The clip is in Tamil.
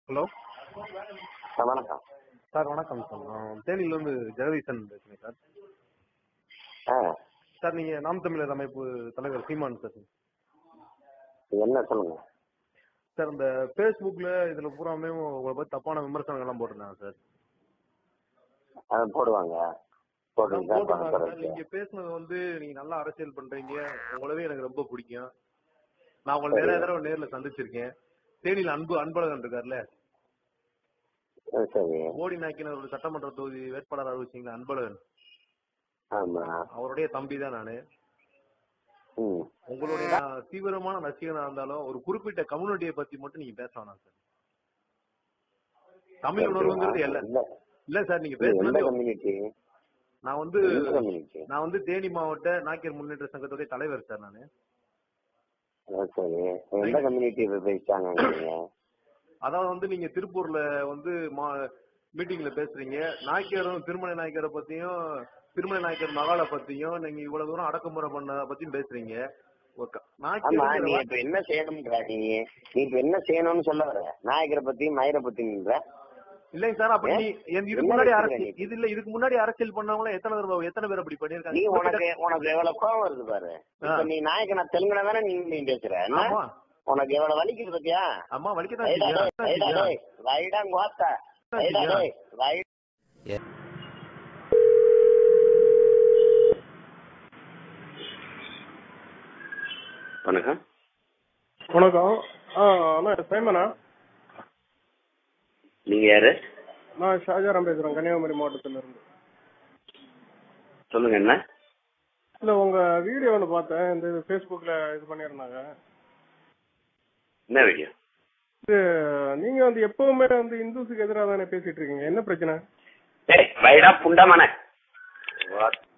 ஹலோ ஆ, வணக்கம் சார் வணக்கம் சார் நான் தேனியிலேருந்து ஜெகதீசன் பேசுகிறேன் சார் ஆ சார் நீங்கள் நாம் தமிழர் அமைப்பு தலைவர் சீமான் சார் என்ன சொல்லுங்க சார் இந்த ஃபேஸ்புக்கில் இதில் பூராமே உங்களை பற்றி தப்பான விமர்சனங்கள்லாம் போட்டிருந்தாங்க சார் அது போடுவாங்க போட்டு போட்டிருந்தாங்க சார் நீங்கள் பேசுனது வந்து நீங்கள் நல்லா அரசியல் பண்ணுறீங்க உங்களவே எனக்கு ரொம்ப பிடிக்கும் நான் உங்களை நிறைய தடவை நேரில் சந்திச்சிருக்கேன் தேனியில் அன்பு அன்பழகன் இருக்கார்ல சரி மோடி நாயக்கினரோட சட்டமன்ற தொகுதி வேட்பாளர் அறிவிச்சிங்களா அன்பழகன் ஆமா அவருடைய தம்பி தான் நான் ம் உங்களுடைய நான் தீவிரமான ரசிகனா இருந்தாலும் ஒரு குறிப்பிட்ட கம்யூனிட்டியை பத்தி மட்டும் நீங்க பேச வேணாம் சார் தமிழ் உணர்வுங்கிறது இல்ல இல்ல இல்ல சார் நீங்க இது எந்த பேசுனது கம்யூனிட்டி நான் வந்து எந்த கம்யூனிட்டி நான் வந்து தேனி மாவட்ட நாக்கியர் முன்னேற்ற சங்கத்துடைய தலைவர் சார் நானு சரி எந்த கம்யூனிட்டி பேசிட்டாங்க நீங்க அதாவது வந்து நீங்க திருப்பூர்ல வந்து மீட்டிங்ல பேசுறீங்க நாய்க்கரும் திருமலை நாயக்கரை பத்தியும் திருமலை நாயக்கர் மகாலை பத்தியும் நீங்க இவ்வளவு தூரம் அடக்குமுறை பண்ண பத்தியும் பேசுறீங்க ஒரு க- ஆமா நாய்க்கருங்கிற நீ வா- இப்ப என்ன செய்யணும்ன்ற நீ நீ இப்ப என்ன செய்யணும்னு சொல்ல வர நாயகரை பத்தி மயிரை பத்தி நின்ற இல்லைங்க சார் அப்படி நீ என் இதுக்கு என்ன முன்னாடி வச்சுக்கிற அரசியல் நீ? இது இல்ல இதுக்கு முன்னாடி அரசியல் பண்ணவங்க எத்தனை தடவை எத்தனை பேர் அப்படி நீ பண்ணிருக்காங்க உனக்கு உனக்கு எவ்வளவு கோவம் வருது பாரு இப்ப நீ நாயகனா தெலுங்குனா தானே நீ நீ பேசுற என்ன? ஆமா உனக்கு எவ்வளவு வலிக்குது பத்தியா அம்மா வலிக்கதான் ரைடா செய்யும். டேய், ரைடா செய்யும். டேய், ரைடா கோத்தா ரைடா செய்யும். டேய், ரைட் வணக்கம் வணக்கம் ஆ அண்ணா சைமனா நீங்க யாரு நான் ஷாஜாராம் பேசுகிறேன் கன்னியாகுமரி மாவட்டத்துல இருந்து சொல்லுங்க என்ன இல்லை உங்கள் வீடியோ ஒன்று பார்த்தேன் இந்த ஃபேஸ்புக்கில் இது பண்ணியிருந்தாங்க என்ன வீடியோ இது நீங்கள் வந்து எப்பவுமே வந்து இந்துஸுக்கு எதிராக தானே பேசிட்டு இருக்கீங்க என்ன பிரச்சனை டேய் வைடா புண்டமான